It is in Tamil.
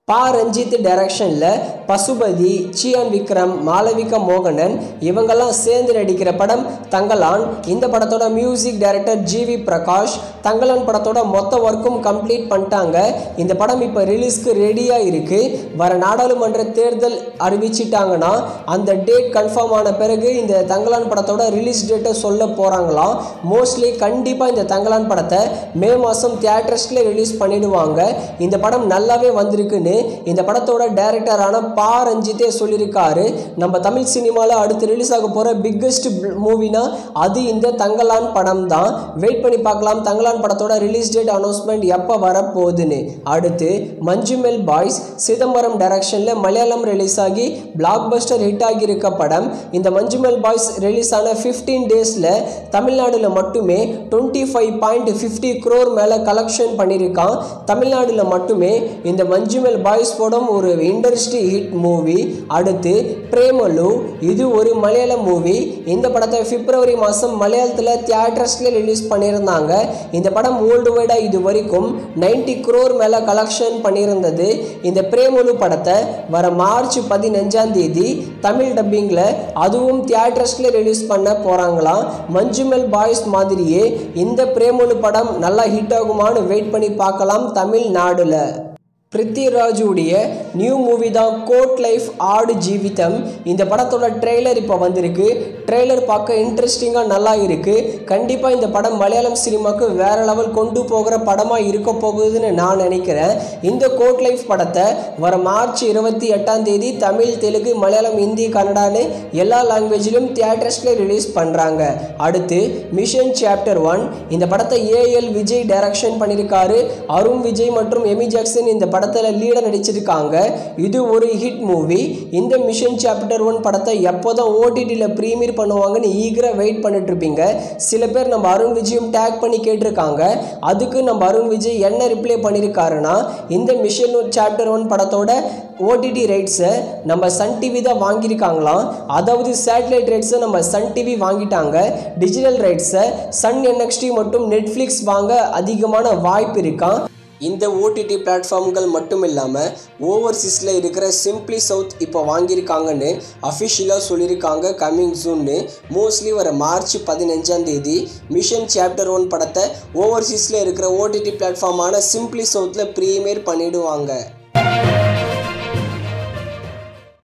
பா ரஞ்சித் டைரக்ஷனில் பசுபதி சியான் விக்ரம் மாளவிகா மோகனன் இவங்கெல்லாம் சேர்ந்து நடிக்கிற படம் தங்கலான் இந்த படத்தோட music director GV Prakash Thangalaan படத்தோட மொத்த ஒர்க்கும் கம்ப்ளீட் பண்ணிட்டாங்க இந்த படம் இப்போ ரிலீஸ்க்கு ரெடியாக இருக்குது வர நாடாளுமன்ற தேர்தல் அறிவிச்சிட்டாங்கன்னா அந்த டேட் கன்ஃபார்ம் ஆன பிறகு இந்த தங்கலான் படத்தோட ரிலீஸ் டேட்டை சொல்ல போகிறாங்களாம் மோஸ்ட்லி கண்டிப்பாக இந்த தங்கலான் படத்தை மே மாதம் தியேட்டர்ஸில் ரிலீஸ் பண்ணிடுவாங்க இந்த படம் நல்லாவே வந்திருக்குன்னு இந்த படத்தோட டைரக்டரான பா ரஞ்சித்தே சொல்லியிருக்காரு நம்ம தமிழ் சினிமாவில் அடுத்து ரிலீஸ் ஆக போகிற பிக்கஸ்ட் மூவினா அது இந்த தங்கலான் படம் தான் வெயிட் பண்ணி பார்க்கலாம் தங்கலான் படத்தோட ரிலீஸ் டேட் அனௌன்ஸ்மெண்ட் எப்போ வரப்போகுதுன்னு அடுத்து மஞ்சுமெல் பாய்ஸ் சிதம்பரம் டைரக்ஷனில் மலையாளம் ரிலீஸ் ஆகி பிளாக் பஸ்டர் ஹிட் ஆகியிருக்க படம் இந்த மஞ்சுமெல் பாய்ஸ் ரிலீஸ் ஆன ஃபிஃப்டீன் டேஸில் தமிழ்நாடுல மட்டுமே twenty five point fifty crore மேலே கலெக்ஷன் பண்ணியிருக்கான் தமிழ்நாடுல மட்டுமே இந்த மஞ்சுமெல் பாய்ஸ் படம் ஒரு இண்டஸ்ட்ரி ஹிட் மூவி அடுத்து பிரேமலு இது ஒரு மலையாள மூவி இந்த படத்தை பிப்ரவரி மாதம் மலையாளத்தில் தியேட்டர்ஸில் ரிலீஸ் பண்ணியிருந்தாங்க இந்த படம் வேர்ல்டு வைடாக இது வரைக்கும் நைன்டி க்ரோர் மேலே கலெக்ஷன் பண்ணியிருந்தது இந்த பிரேமலு படத்தை வர மார்ச் பதினஞ்சாம் தேதி தமிழ் டப்பிங்கில் அதுவும் தியேட்டர்ஸில் ரிலீஸ் பண்ண போகிறாங்களாம் மஞ்சுமெல் பாய்ஸ் மாதிரியே இந்த பிரேமலு படம் நல்லா ஹிட் ஆகுமான்னு வெயிட் பண்ணி பார்க்கலாம் தமிழ்நாடுல பிருத்திராஜுடைய நியூ மூவி தான் கோட் லைஃப் ஆடு ஜீவிதம் இந்த படத்தோட ட்ரெய்லர் இப்போ வந்திருக்கு ட்ரெய்லர் பார்க்க இன்ட்ரெஸ்டிங்காக நல்லா இருக்குது கண்டிப்பாக இந்த படம் மலையாளம் சினிமாவுக்கு வேற லெவல் கொண்டு போகிற படமாக இருக்க போகுதுன்னு நான் நினைக்கிறேன் இந்த கோட் லைஃப் படத்தை வர மார்ச் இருபத்தி எட்டாம் தேதி தமிழ் தெலுங்கு மலையாளம் ஹிந்தி கன்னடான்னு எல்லா லாங்குவேஜிலும் தியேட்டர்ஸில் ரிலீஸ் பண்ணுறாங்க அடுத்து மிஷன் சாப்டர் ஒன் இந்த படத்தை ஏஎல் விஜய் டைரக்ஷன் பண்ணியிருக்காரு அருண் விஜய் மற்றும் எமி ஜாக்சன் இந்த படத்தில் லீடாக நடிச்சிருக்காங்க இது ஒரு ஹிட் மூவி இந்த மிஷன் சாப்டர் ஒன் படத்தை எப்போ தான் ஓடிடியில் ப்ரீமியர் பண்ணுவாங்கன்னு ஈகராக வெயிட் பண்ணிட்டு இருப்பீங்க சில பேர் நம்ம அருண் விஜயும் டேக் பண்ணி கேட்டிருக்காங்க அதுக்கு நம்ம அருண் விஜய் என்ன ரிப்ளை பண்ணியிருக்காருன்னா இந்த மிஷன் சாப்டர் ஒன் படத்தோட ஓடிடி ரைட்ஸை நம்ம சன் டிவி தான் வாங்கியிருக்காங்களாம் அதாவது சேட்டலைட் ரைட்ஸை நம்ம சன் டிவி வாங்கிட்டாங்க டிஜிட்டல் ரைட்ஸை சன் என்எக்ஸ்டி மற்றும் நெட்ஃப்ளிக்ஸ் வாங்க அதிகமான வாய்ப்பு இருக்கான் இந்த ஓடிடி பிளாட்ஃபார்ம்கள் மட்டும் இல்லாமல் ஓவர்சீஸில் இருக்கிற சிம்ப்ளி சவுத் இப்போ வாங்கியிருக்காங்கன்னு அஃபிஷியலாக சொல்லியிருக்காங்க கம்மிங் சூன்னு மோஸ்ட்லி வர மார்ச் பதினஞ்சாம் தேதி மிஷன் சாப்டர் ஒன் படத்தை ஓவர்சீஸில் இருக்கிற ஓடிடி பிளாட்ஃபார்மான சிம்ப்ளி சவுத்தில் ப்ரீமியர் பண்ணிடுவாங்க